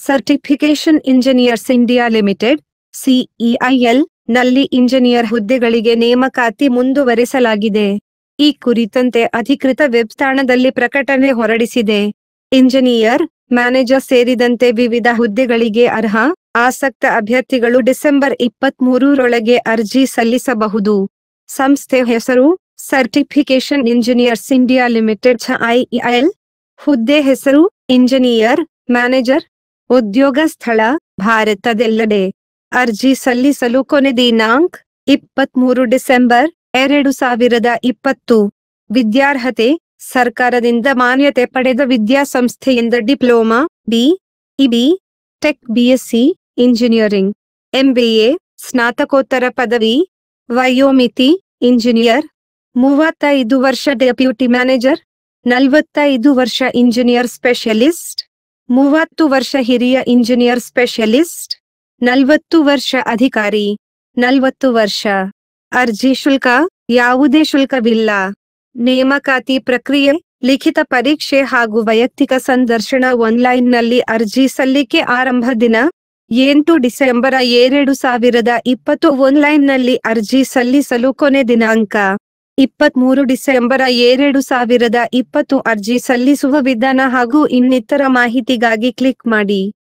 certification engineers India limited CEIL ನಲ್ಲಿ engineer ಹುದ್ದೆಗಳಿಗೆ ನೇಮಕಾತಿ ಮುಂದುವರೆಸಲಾಗಿದೆ ಈ ಕುರಿತಂತೆ ಅಧಿಕೃತ ವೆಬ್ ತಾಣದಲ್ಲಿ ಪ್ರಕಟಣೆ ಹೊರಡಿಸಿದೆ ಇಂಜಿನಿಯರ್ ಮ್ಯಾನೇಜರ್ ಸೇರಿದಂತೆ ವಿವಿಧ ಹುದ್ದೆಗಳಿಗೆ ಅರ್ಹ ಆಸಕ್ತ ಅಭ್ಯರ್ಥಿಗಳು ಡಿಸೆಂಬರ್ ಇಪ್ಪತ್ತ್ ಮೂರರೊಳಗೆ ಅರ್ಜಿ ಸಲ್ಲಿಸಬಹುದು ಸಂಸ್ಥೆ ಹೆಸರು certification engineers India limited IEL ಹುದ್ದೆ ಹೆಸರು ಇಂಜಿನಿಯರ್ ಮ್ಯಾನೇಜರ್ ಉದ್ಯೋಗ ಸ್ಥಳ ಭಾರತದೆಲ್ಲೆಡೆ ಅರ್ಜಿ ಸಲ್ಲಿಸಲು ಕೊನೆ ದಿನಾಂಕ ಇಪ್ಪತ್ಮೂರು ಡಿಸೆಂಬರ್ ಎರಡು ಸಾವಿರದ ಇಪ್ಪತ್ತು ವಿದ್ಯಾರ್ಹತೆ ಸರ್ಕಾರದಿಂದ ಮಾನ್ಯತೆ ಪಡೆದ ವಿದ್ಯಾಸಂಸ್ಥೆಯಿಂದ diploma B E B tech BSc engineering MBA ಸ್ನಾತಕೋತ್ತರ ಪದವಿ ವಯೋಮಿತಿ ಇಂಜಿನಿಯರ್ ಮೂವತ್ತೈದು ವರ್ಷ ಡೆಪ್ಯೂಟಿ ಮ್ಯಾನೇಜರ್ ನಲವತ್ತೈದು ವರ್ಷ ಇಂಜಿನಿಯರ್ ಸ್ಪೆಷಲಿಸ್ಟ್ ಮೂವತ್ತು ವರ್ಷ ಹಿರಿಯ ಇಂಜಿನಿಯರ್ ಸ್ಪೆಷಲಿಸ್ಟ್ ನಲವತ್ತು ವರ್ಷ ಅಧಿಕಾರಿ ನಲವತ್ತು ವರ್ಷ ಅರ್ಜಿ ಶುಲ್ಕ ಯಾವುದೇ ಶುಲ್ಕವಿಲ್ಲ ನೇಮಕಾತಿ ಪ್ರಕ್ರಿಯೆ ಲಿಖಿತ ಪರೀಕ್ಷೆ ಹಾಗೂ ವೈಯಕ್ತಿಕ ಸಂದರ್ಶನ ಆನ್ಲೈನ್ನಲ್ಲಿ ಅರ್ಜಿ ಸಲ್ಲಿಕೆ ಆರಂಭ ದಿನ ಎಂಟು ಡಿಸೆಂಬರ್ ಎರಡು ಸಾವಿರದ ಇಪ್ಪತ್ತು ಆನ್ಲೈನ್ನಲ್ಲಿ ಅರ್ಜಿ ಸಲ್ಲಿಸಲು ಕೊನೆ ದಿನಾಂಕ ಇಪ್ಪತ್ಮೂರು ಡಿಸೆಂಬರ್ ಎರಡು ಸಾವಿರದ ಇಪ್ಪತ್ತು ಅರ್ಜಿ ಸಲ್ಲಿಸುವ ವಿಧಾನ ಹಾಗೂ ಇನ್ನಿತರ ಮಾಹಿತಿಗಾಗಿ ಕ್ಲಿಕ್ ಮಾಡಿ